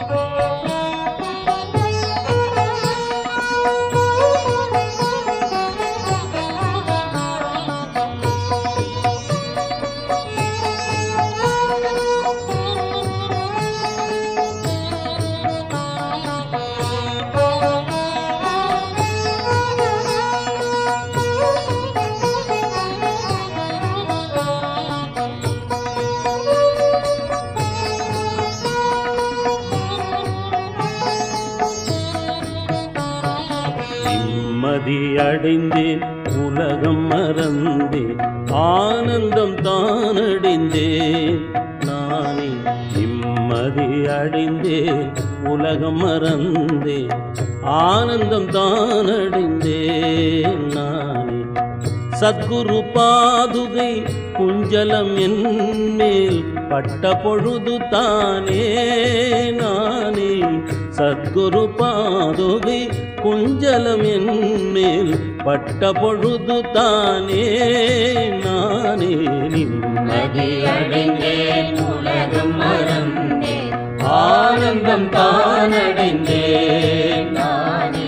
நிம்மதி அடைந்தேன் உலகம் மறந்தேன் ஆனந்தம் தான் அடைந்தேன் நானே நிம்மதி அடைந்தேன் உலகம் மறந்தேன் ஆனந்தம் தான் அடைந்தேன் நானே சத்குரு பாதுகை குஞ்சலம் என் மேல் பட்ட பொழுது தானே நானே சத்குரு பாதுகை குஞ்சலம் என் மேல் பட்ட பொழுது தானே நானே நிம்மதி அடைந்தேன் உலகம் மறந்தேன் ஆனந்தம் தான் அடைந்தேன் நானே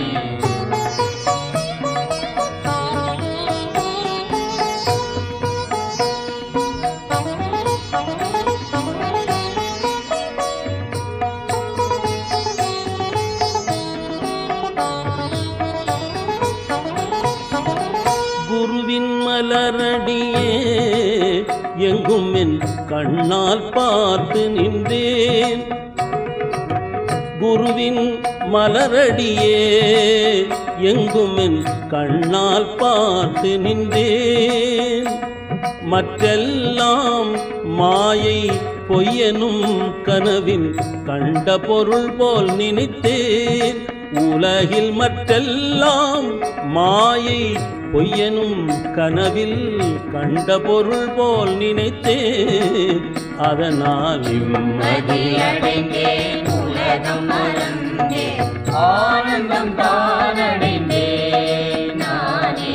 குருவின் மலரடியே எங்கும் என் கண்ணால் பார்த்து நின்றேன் குருவின் மலரடியே எங்கும் என் கண்ணால் பார்த்து நின்றேன் மற்றெல்லாம் மாயை பொய்யனும் கனவின் கண்ட பொருள் போல் நினைத்தேன் உலகில் மற்றெல்லாம் மாயை பொய்யனும் கனவில் கண்ட பொருள் போல் நினைத்தேன் அதனால் நிம்மதி அடைந்தேன் உலகம் மறந்தேன் ஆனந்தம் தான் அடைந்தேன் நானே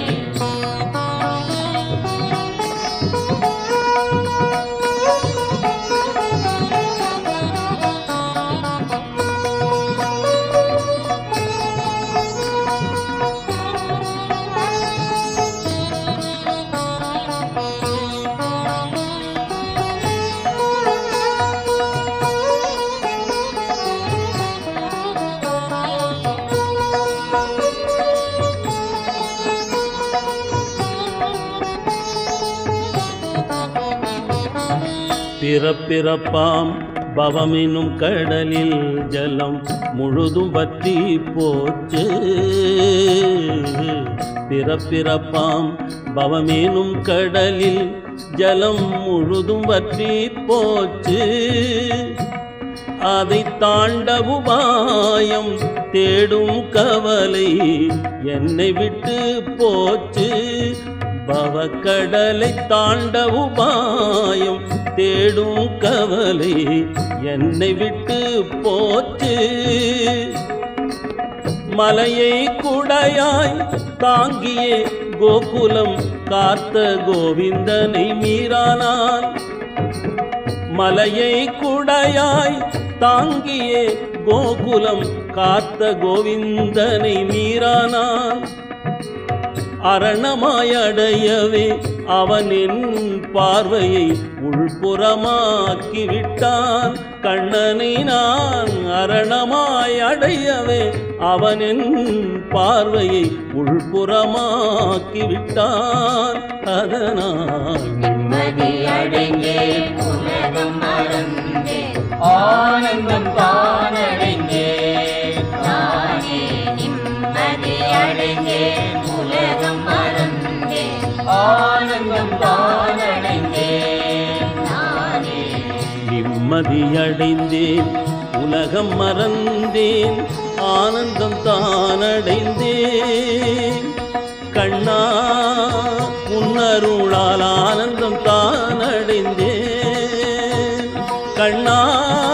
பிறப்பிறப்பாம் பவமெனும் கடலில் ஜலம் முழுதும் வற்றி போச்சு பிறப்பிறப்பாம் பவமெனும் கடலில் ஜலம் முழுதும் வற்றி போச்சு அதை தாண்டவுபாயம் தேடும் கவலை என்னை விட்டு போச்சு பவக்கடலை தாண்டவுபாயம் தேடும் கவலை என்னை விட்டு போச்சு மலையை குடையாய் தாங்கியே கோகுலம் காத்த கோவிந்தனை மீறானான் மலையை குடையாய் தாங்கியே கோகுலம் காத்த கோவிந்தனை மீறானான் அரணமாயடையவே அவனின் பார்வையை உள்புறமாக்கி விட்டான் கண்ணனை நான் அரணமாய் அடையவே அவனின் பார்வையை உள்புறமாக்கி விட்டான் அதனால் நிம்மதி அடைந்தேன் உலகம் மறந்தேன் ஆனந்தம் தான் அடைந்தேன் நானே நிம்மதி அடைந்தேன் உலகம் மறந்தேன் ஆனந்தம் தான் அடைந்தேன் நானே நிம்மதியடைந்தேன் உலகம் மறந்தேன் ஆனந்தம் தான் அடைந்தேன் கண்ணா உன்னருளால் ஆனந்தம் தான் அடைந்தேன் கண்ணா